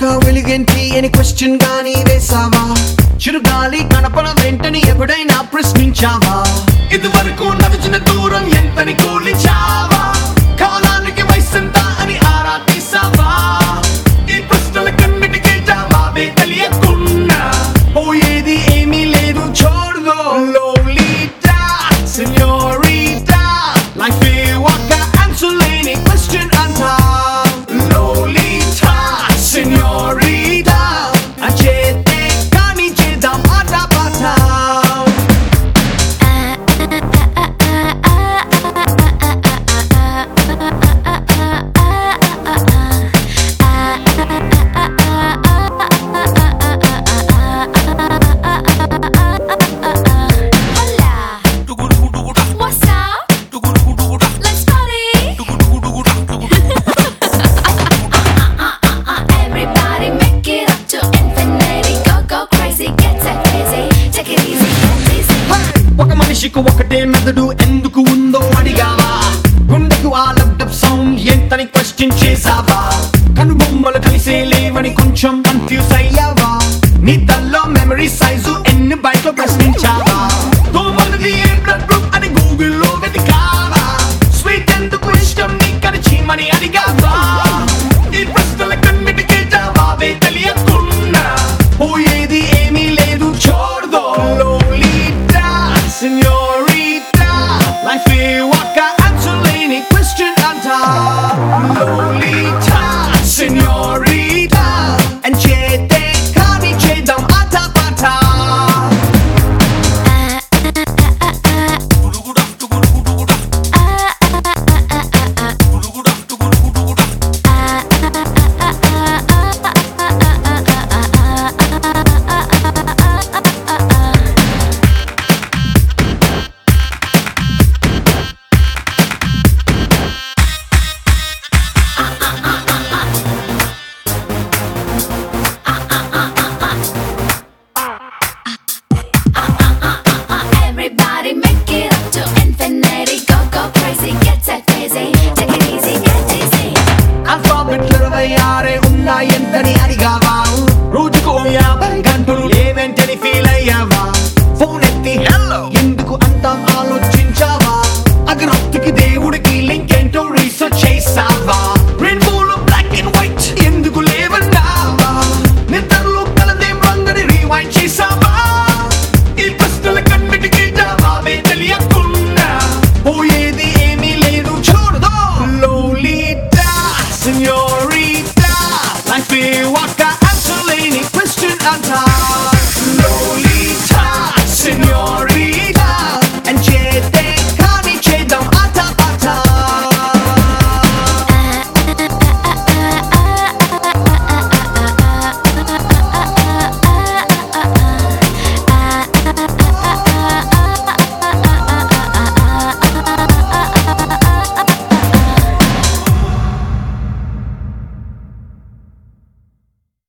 ఇంకా వెలుగేంటి అని క్వశ్చన్ గాని వేసావా చిరుగాలి కనపన వెంటని ఎప్పుడైనా ప్రశ్నించావా ఇదివరకు నడిచిన దూరం ఎంతని కూలిచావా కాలానికి వయసెంత అని ఆరా తీసావా ఈ ప్రశ్నల కన్నిటికీ జవాబే తెలియకున్నా పోయేది ఏమీ లేదు చూడదు లోలీటా సెన్యోరిటా లైఫ్ ఏ ఒక్క ఆన్సర్ లేని క్వశ్చన్ అంటా లోలీటా సెన్యోరిటా అచేతే కానీ చేద్దాం ఆట పాట Hola, what's up? Let's party. Everybody make it up to infinity. Go, go crazy, get that crazy. Take it easy, get easy. ఒక మనిషికి ఒకటే మెదడు ఎందుకు ఉందో అడిగావా గుండెకు ఆ ల్యాప్టాప్ సౌండ్ ఎంతని క్వశ్చన్ చేసావా కనుబొమ్మలు కలిసే లేవని కొంచెం కన్ఫ్యూజ్ అయ్యావా నీ తల్లో మెమరీ సైజు ఎన్ని బయట ప్రశ్నించావా తోమలది ఏ బ్లడ్ గ్రూప్ అని గూగుల్లో వెతికావా స్వీట్ ఎందుకు ఇష్టం నీకని చీమని అడిగావా ఈ ప్రశ్నల కన్నిటికీ జవాబే తెలియకున్నా పోయేది ఏమీ లేదు చూడదో లోలీటా సెన్యోరిటా లైఫ్ ఏ ఒక్క ఆన్సర్ లేని క్వశ్చన్ అంటా లోలీటా సెన్యోరిటా అని చేతే కానీ చేద్దాం ఆట పాట Everybody make it up to infinity. Go, go crazy, get that crazy. Take it easy, get easy. ఆల్ఫాబెట్లు ఇరవై ఆరే ఉన్నాయంతని అడిగావా రోజుకు ఓ యాభై గంటలు లేవెంటని ఫీల్ అయ్యావా ఫోన్ ఎత్తి హలో ఎందుకు అంత ఆలోచించావా అగరొత్తికి దేవుడికి లింక్ ఏంటో రీసెర్చ్ చేసావా రెయిన్బోలో బ్లాక్ అండ్ వైట్ ఎందుకు లేవన్నావా నిద్రలో కలదేం రంగని రీవైండ్ చేసావా ఈ ప్రశ్నల కన్నిటికీ జవాబే తెలియకున్నా పోయేది ఏమీ లేదు చూడదు లోలీటా సెన్యోరిటా లైఫ్ ఏ ఒక్క ఆన్సర్ లేని క్వశ్చన్ అంటా